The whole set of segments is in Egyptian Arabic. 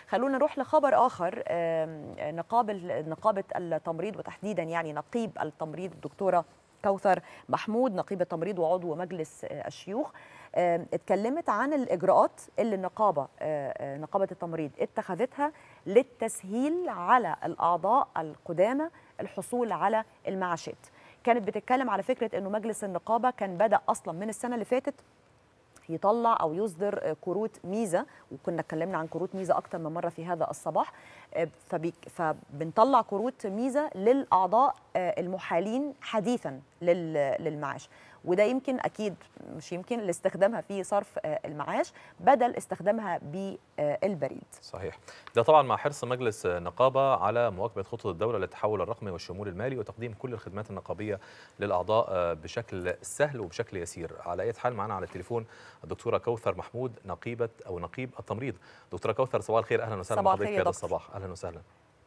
خلونا نروح لخبر اخر نقابه نقابه التمريض وتحديدا يعني نقيب التمريض الدكتوره كوثر محمود نقيب التمريض وعضو مجلس الشيوخ اتكلمت عن الاجراءات اللي النقابه نقابه التمريض اتخذتها للتسهيل على الاعضاء القدامى الحصول على المعاشات كانت بتتكلم على فكره انه مجلس النقابه كان بدا اصلا من السنه اللي فاتت يطلع او يصدر كروت ميزه وكنا اتكلمنا عن كروت ميزه اكتر من مره في هذا الصباح فبنطلع كروت ميزه للاعضاء المحالين حديثا للمعاش وده يمكن اكيد مش يمكن لاستخدامها في صرف المعاش بدل استخدامها بالبريد. صحيح. ده طبعا مع حرص مجلس النقابه على مواكبه خطط الدوله للتحول الرقمي والشمول المالي وتقديم كل الخدمات النقابيه للاعضاء بشكل سهل وبشكل يسير. على اي حال معنا على التليفون الدكتوره كوثر محمود نقيبه او نقيب التمريض. دكتوره كوثر صباح الخير اهلا وسهلا بحضرتك في هذا الصباح. اهلا وسهلا.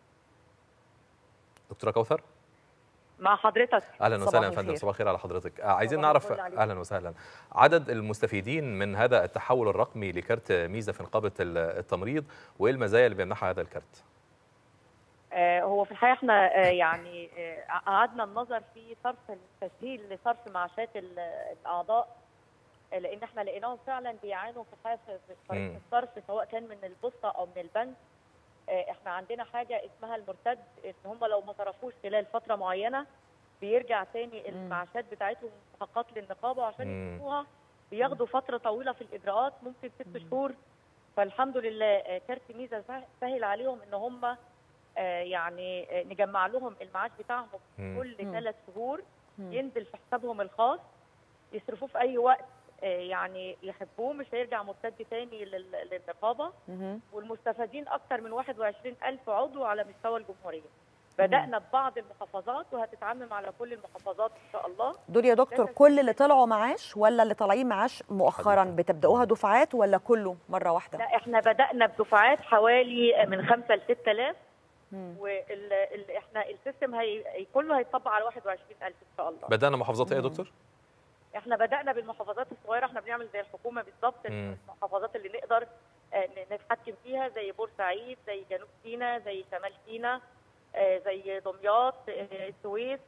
دكتوره كوثر مع حضرتك اهلا وسهلا يا فندم صباح الخير على حضرتك عايزين نعرف اهلا وسهلا عدد المستفيدين من هذا التحول الرقمي لكارت ميزه في نقابه التمريض وايه المزايا اللي بيمنحها هذا الكارت آه هو في الحقيقه احنا آه يعني قعدنا آه النظر في صرف التسهيل لصرف معاشات الاعضاء لان احنا لقيناهم فعلا بيعانوا في الحقيقه في الصرف سواء كان من البوسطه او من البنك احنا عندنا حاجه اسمها المرتد ان هم لو ما صرفوش خلال فتره معينه بيرجع تاني المعاشات بتاعتهم فقط للنقابه عشان يدفعوها بياخدوا فتره طويله في الاجراءات ممكن ست شهور فالحمد لله كارت ميزه سهل عليهم ان هم يعني نجمع لهم المعاش بتاعهم كل ثلاث شهور ينزل في حسابهم الخاص يصرفوه في اي وقت يعني يحبوه مش هيرجع مرتد تاني للنقابه والمستفيدين اكثر من 21 ألف عضو على مستوى الجمهوريه بدانا ببعض المحافظات وهتتعمم على كل المحافظات ان شاء الله دول يا دكتور كل اللي طلعوا معاش ولا اللي طالعين معاش مؤخرا بتبداوها دفعات ولا كله مره واحده لا احنا بدانا بدفعات حوالي من 5 ل 6000 وال احنا السيستم هي كله هيطبق على 21000 ان شاء الله بدانا محافظات ايه يا دكتور احنا بدانا بالمحافظات الصغيره احنا بنعمل زي الحكومه بالظبط المحافظات اللي نقدر نتحكم فيها زي بورسعيد زي جنوب سيناء زي شمال سيناء زي دمياط السويس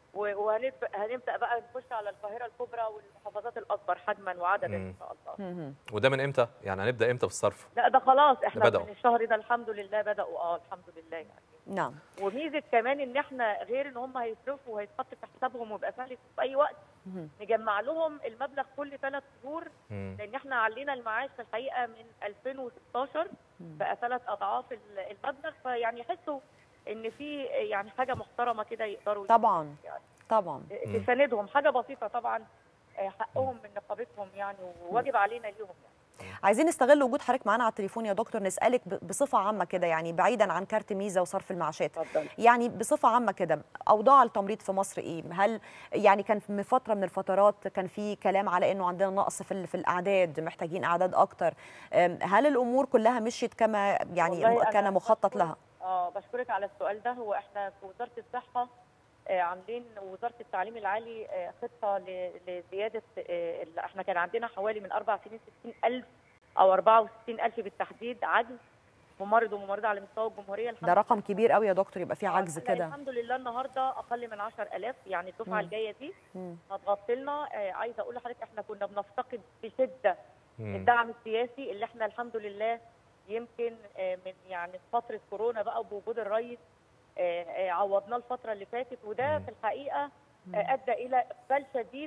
وهنبدا بقى نخش على القاهره الكبرى والمحافظات الاكبر حجما وعددا ان شاء الله. وده من امتى؟ يعني هنبدا امتى في الصرف؟ لا ده خلاص احنا بدأوا. من الشهر ده الحمد لله بداوا اه الحمد لله يعني. نعم. وميزه كمان ان احنا غير ان هم هيصرفوا وهيتحط في حسابهم ويبقى سهل في اي وقت نجمع لهم المبلغ كل ثلاث شهور لان احنا علينا المعاش في الحقيقه من 2016 بقى ثلاث اضعاف المبلغ فيعني يحسوا ان في يعني حاجه محترمه كده يقدروا طبعا يعني طبعا تساندهم حاجه بسيطه طبعا حقهم من نقابتهم يعني وواجب علينا ليهم يعني عايزين نستغل وجود حضرتك معانا على التليفون يا دكتور نسالك بصفه عامه كده يعني بعيدا عن كارت ميزه وصرف المعاشات اتفضل. يعني بصفه عامه كده اوضاع التمريض في مصر ايه هل يعني كان في فتره من الفترات كان في كلام على انه عندنا نقص في في الاعداد محتاجين اعداد اكتر هل الامور كلها مشيت كما يعني كان مخطط لها اه بشكرك على السؤال ده هو احنا في وزاره الصحه آه عاملين وزاره التعليم العالي آه خطه لزياده آه احنا كان عندنا حوالي من اربع سنين 60000 او 64000 بالتحديد عجز ممرض وممرضه على مستوى الجمهوريه الحمد ده رقم كبير قوي يا دكتور يبقى في عجز كده الحمد لله النهارده اقل من 10000 يعني الدفعه الجايه دي هتغطي لنا عايزه اقول لحضرتك احنا كنا بنفتقد بشده الدعم السياسي اللي احنا الحمد لله يمكن من يعني فتره كورونا بقى بوجود الرئيس عوضناه الفتره اللي فاتت وده في الحقيقه ادى الى اقبال شديد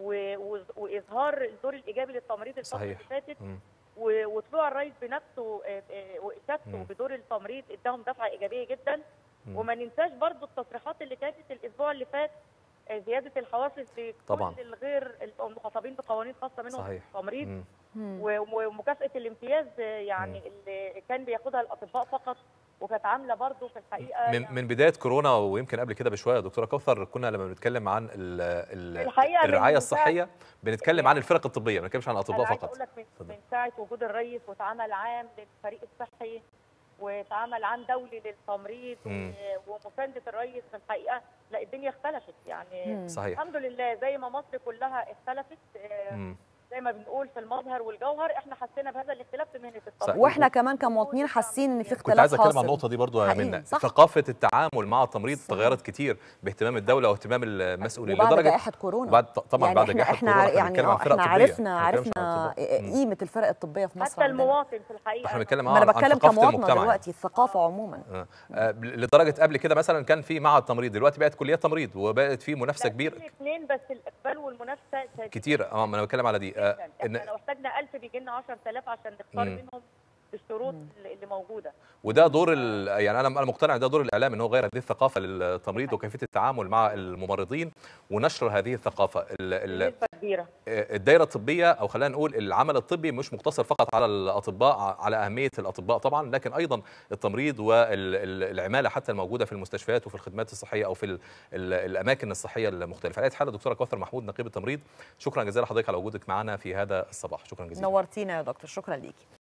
واظهار الدور الايجابي للتمريض الفتره اللي فاتت وطلوع الرئيس بنفسه واشادته بدور التمريض اداهم دفعه ايجابيه جدا وما ننساش برضو التصريحات اللي كانت الاسبوع اللي فات زياده الحوافز لكل الغير المخاطبين بقوانين خاصه منهم صحيح. التمريض ومكافاه الامتياز يعني مم. اللي كان بياخدها الاطباء فقط وكانت عامله برضه في الحقيقه من, يعني من بدايه كورونا ويمكن قبل كده بشويه دكتوره كوثر كنا لما بنتكلم عن ال ال الرعايه الصحيه بنتكلم عن الفرق الطبيه ما بنتكلمش عن الاطباء فقط اقول لك من, من ساعه وجود الرئيس واتعمل عام للفريق الصحي واتعمل عام دولي للتمريض ومسانده الرئيس في الحقيقه لا الدنيا اختلفت يعني صحيح. الحمد لله زي ما مصر كلها اختلفت زي ما بنقول في المظهر والجوهر احنا حسينا بهذا الاختلاف في مهنه صحيح. الطب واحنا كمان كمواطنين حاسين ان في كنت اختلاف عايز اتكلم حاصل عن النقطه دي برضو يا حقيقي، منى صح. ثقافه التعامل مع التمريض صح. تغيرت كتير باهتمام الدوله واهتمام المسؤولين وبعد لدرجه جائحه كورونا بعد طبعا يعني بعد احنا جائحه احنا كورونا عار- يعني بنتكلم عن آه، فرق احنا طبية. عرفنا ما بنتكلمش عن عرفنا الأطباء. مم. قيمه الفرق الطبيه في مصر حتى عندنا. المواطن في الحقيقه احنا بنتكلم ما عن انا عن بتكلم ثقافه كمواطنه المجتمع دلوقتي الثقافه عموما آه. آه، لدرجه قبل كده مثلا كان في معهد تمريض دلوقتي بقت كليات تمريض وبقت في منافسه كبيره الاثنين بس الاقبال والمنافسه شديدة كتير اه ما انا بتكلم على دي آه، جداً. إن احنا لو احتاجنا 1000 بيجي لنا 10000 عشان نختار مم. منهم بالشروط اللي اللي موجوده وده دور ال... يعني انا انا مقتنع ده دور الاعلام ان هو غير هذه الثقافه للتمريض وكيفيه التعامل مع الممرضين ونشر هذه الثقافه ال... ال... بنسبه كبيره الدائره الطبيه او خلينا نقول العمل الطبي مش مقتصر فقط على الاطباء على اهميه الاطباء طبعا لكن ايضا التمريض والعماله حتى الموجوده في المستشفيات وفي الخدمات الصحيه او في ال- ال- الاماكن الصحيه المختلفه. على أي حال دكتوره كوثر محمود نقيب التمريض شكرا جزيلا لحضرتك على وجودك معنا في هذا الصباح شكرا جزيلا. نورتينا يا دكتور شكرا ليكي